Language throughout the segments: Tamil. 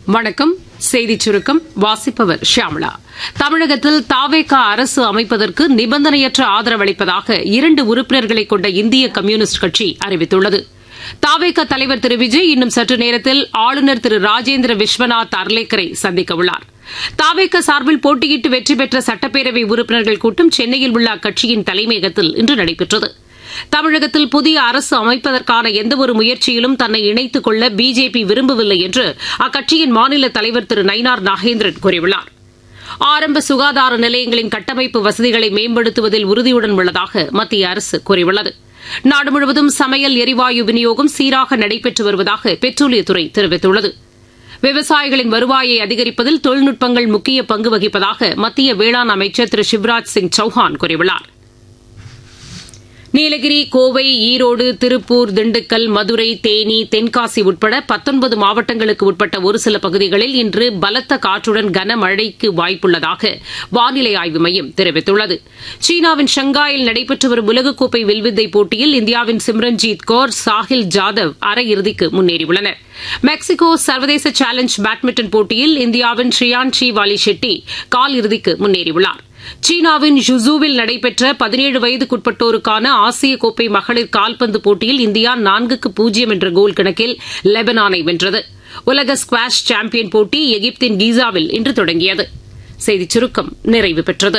வணக்கம் செய்திச் சுருக்கம் வாசிப்பவர் ஷியாமளா தமிழகத்தில் தாவேகா அரசு அமைப்பதற்கு நிபந்தனையற்ற ஆதரவு அளிப்பதாக இரண்டு உறுப்பினர்களை கொண்ட இந்திய கம்யூனிஸ்ட் கட்சி அறிவித்துள்ளது தாவேகா தலைவர் திரு விஜய் இன்னும் சற்று நேரத்தில் ஆளுநர் திரு ராஜேந்திர விஸ்வநாத் அர்லேக்கரை சந்திக்க உள்ளார் தாவேகா சார்பில் போட்டியிட்டு வெற்றி பெற்ற சட்டப்பேரவை உறுப்பினர்கள் கூட்டம் சென்னையில் உள்ள அக்கட்சியின் தலைமையகத்தில் இன்று நடைபெற்றது தமிழகத்தில் புதிய அரசு அமைப்பதற்கான எந்தவொரு முயற்சியிலும் தன்னை இணைத்துக் கொள்ள பிஜேபி விரும்பவில்லை என்று அக்கட்சியின் மாநில தலைவர் திரு நயினார் நாகேந்திரன் கூறியுள்ளார் ஆரம்ப சுகாதார நிலையங்களின் கட்டமைப்பு வசதிகளை மேம்படுத்துவதில் உறுதியுடன் உள்ளதாக மத்திய அரசு கூறியுள்ளது நாடு முழுவதும் சமையல் எரிவாயு விநியோகம் சீராக நடைபெற்று வருவதாக பெட்ரோலியத்துறை தெரிவித்துள்ளது விவசாயிகளின் வருவாயை அதிகரிப்பதில் தொழில்நுட்பங்கள் முக்கிய பங்கு வகிப்பதாக மத்திய வேளாண் அமைச்சர் திரு சிவராஜ் சிங் சௌஹான் கூறியுள்ளார் நீலகிரி கோவை ஈரோடு திருப்பூர் திண்டுக்கல் மதுரை தேனி தென்காசி உட்பட பத்தொன்பது மாவட்டங்களுக்கு உட்பட்ட ஒரு சில பகுதிகளில் இன்று பலத்த காற்றுடன் கனமழைக்கு வாய்ப்புள்ளதாக வானிலை ஆய்வு மையம் தெரிவித்துள்ளது சீனாவின் ஷங்காயில் நடைபெற்று வரும் உலகக்கோப்பை வில்வித்தை போட்டியில் இந்தியாவின் சிம்ரன்ஜீத் கौर சாஹில் ஜாதவ் அரையிறுதிக்கு முன்னேறியுள்ளனர் மெக்சிகோ சர்வதேச சேலஞ்ச் பேட்மிண்டன் போட்டியில் இந்தியாவின் ஷ்ரியான்ஷி வாலி ஷெட்டி கால் இறுதிக்கு முன்னேறியுள்ளார் சீனாவின் ஜுசூவில் நடைபெற்ற பதினேழு வயதுக்குட்பட்டோருக்கான ஆசிய கோப்பை மகளிர் கால்பந்து போட்டியில் இந்தியா நான்குக்கு பூஜ்ஜியம் என்ற கோல் கணக்கில் லெபனானை வென்றது உலக ஸ்குவாஷ் சாம்பியன் போட்டி எகிப்தின் கீசாவில் இன்று தொடங்கியது செய்திச் சுருக்கம் நிறைவு பெற்றது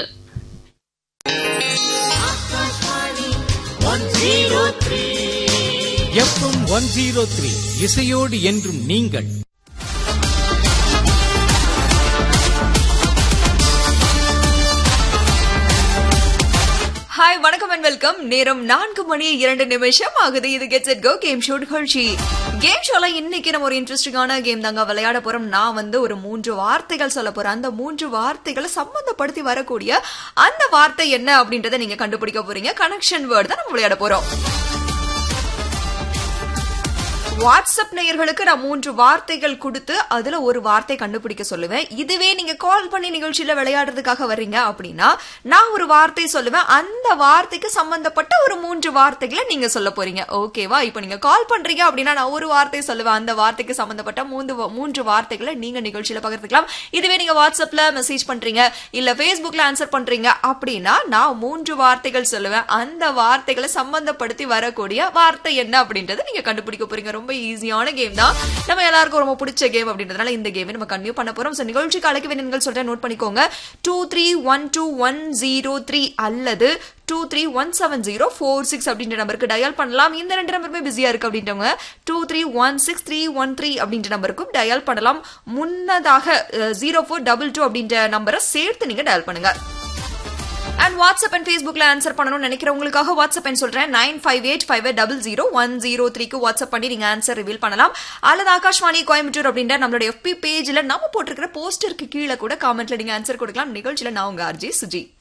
எஃப்எம் ஒன் ஜீரோ த்ரீ இசையோடு என்றும் நீங்கள் ஹாய் வணக்கம் அண்ட் வெல்கம் நேரம் நான்கு மணி இரண்டு நிமிஷம் ஆகுது இது get set go game show நிகழ்ச்சி கேம் ஷோல இன்னைக்கு நம்ம ஒரு இன்ட்ரெஸ்டிங்கான கேம் தாங்க விளையாட போறோம் நான் வந்து ஒரு மூன்று வார்த்தைகள் சொல்ல போறேன் அந்த மூன்று வார்த்தைகளை சம்பந்தப்படுத்தி வரக்கூடிய அந்த வார்த்தை என்ன அப்படின்றத நீங்க கண்டுபிடிக்க போறீங்க கனெக்ஷன் வேர்டு தான் நம்ம விளையாட போறோம் வாட்ஸ்அப் நேயர்களுக்கு நான் மூன்று வார்த்தைகள் கொடுத்து அதுல ஒரு வார்த்தை கண்டுபிடிக்க சொல்லுவேன் இதுவே நீங்க கால் பண்ணி நிகழ்ச்சியில விளையாடுறதுக்காக வர்றீங்க அப்படின்னா நான் ஒரு வார்த்தை சொல்லுவேன் அந்த வார்த்தைக்கு சம்பந்தப்பட்ட ஒரு மூன்று வார்த்தைகளை நீங்க சொல்ல போறீங்க ஓகேவா இப்போ நீங்க கால் பண்றீங்க அப்படின்னா நான் ஒரு வார்த்தை சொல்லுவேன் அந்த வார்த்தைக்கு சம்பந்தப்பட்ட மூன்று மூன்று வார்த்தைகளை நீங்க நிகழ்ச்சியில பகிர்ந்துக்கலாம் இதுவே நீங்க வாட்ஸ்அப்ல மெசேஜ் பண்றீங்க இல்ல ஃபேஸ்புக்ல ஆன்சர் பண்றீங்க அப்படின்னா நான் மூன்று வார்த்தைகள் சொல்லுவேன் அந்த வார்த்தைகளை சம்பந்தப்படுத்தி வரக்கூடிய வார்த்தை என்ன அப்படின்றத நீங்க கண்டுபிடிக்க போறீங்க ரொம்ப ஈஸியான கேம் தான் நம்ம எல்லாருக்கும் ரொம்ப பிடிச்ச கேம் அப்படின்றதுனால இந்த கேம் நம்ம கன்டினியூ பண்ண போறோம் ஸோ நிகழ்ச்சிக்கு அழைக்க வேண்டிய சொல்றேன் நோட் பண்ணிக்கோங்க two three one two one zero three அல்லது two three one seven zero four six அப்படின்ற நம்பருக்கு டயல் பண்ணலாம் இந்த ரெண்டு நம்பருமே பிஸியா இருக்கு அப்படின்றவங்க two three one six three one three அப்படின்ற நம்பருக்கும் டயல் பண்ணலாம் முன்னதாக ஜீரோ ஃபோர் டபுள் டூ அப்படின்ற நம்பரை சேர்த்து நீங்க டயல் பண்ணுங்க அண்ட் வாட்ஸ்அப் அண்ட் ஃபேஸ்புக்ல ஆன்சர் பண்ணணும்னு நினைக்கிறவங்களுக்காக வாட்ஸ்அப் எண் சொல்றேன் nine five eight five double zero one zero த்ரீக்கு வாட்ஸ்அப் பண்ணி நீங்க ஆன்சர் ரிவீல் பண்ணலாம் அல்லது ஆகாஷ்வாணி கோயம்புத்தூர் அப்படின்ற நம்மளுடைய எஃபி பேஜ்ல நம்ம போட்டிருக்கிற போஸ்டருக்கு கீழே கூட காமெண்ட்ல நீங்க ஆன்சர் கொடுக்கலாம் நிகழ்ச்சியில நான் உங்க ஆர்ஜி சுஜி